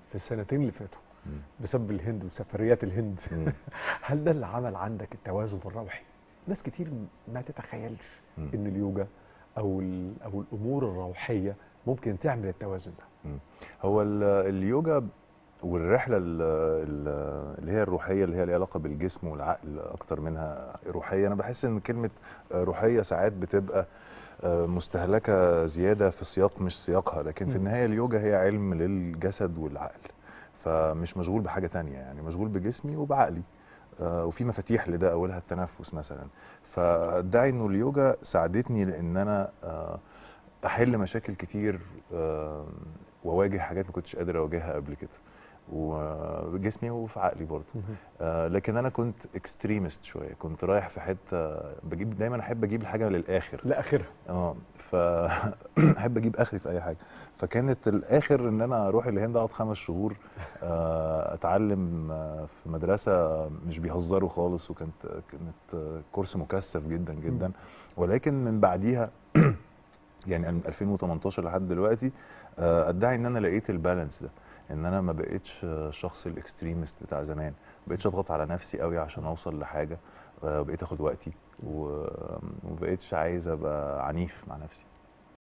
في السنتين اللي فاتوا مم. بسبب الهند وسفريات الهند مم. هل ده اللي عمل عندك التوازن الروحي ناس كتير ما تتخيلش مم. ان اليوجا او ال- او الامور الروحيه ممكن تعمل التوازن ده هو ال- اليوجا والرحله ال- ال- اللي هي الروحيه اللي هي ليها علاقه بالجسم والعقل اكتر منها روحيه انا بحس ان كلمه روحيه ساعات بتبقى آه، مستهلكه زياده في سياق مش سياقها لكن في مم. النهايه اليوجا هي علم للجسد والعقل فمش مشغول بحاجه تانية يعني مشغول بجسمي وبعقلي آه، وفي مفاتيح لده اولها التنفس مثلا فادعي انه اليوجا ساعدتني لان انا آه، احل مشاكل كتير آه، واواجه حاجات ما كنتش قادر اواجهها قبل كده وجسمي وفي عقلي برضه آه لكن انا كنت اكستريمست شويه كنت رايح في حته بجيب دايما احب اجيب الحاجه للاخر لاخرها اه فاحب اجيب اخري في اي حاجه فكانت الاخر ان انا اروح الهند اقعد خمس شهور آه، اتعلم آه، في مدرسه مش بيهزروا خالص وكانت كانت آه، كورس مكثف جدا جدا ولكن من بعديها يعني من 2018 لحد دلوقتي آه، ادعي ان انا لقيت البالانس ده ان انا ما بقتش آه، الشخص الاكستريمست بتاع زمان ما بقتش اضغط على نفسي قوي عشان اوصل لحاجه آه، بقيت اخد وقتي و- وما بقتش عايز ابقى عنيف مع نفسي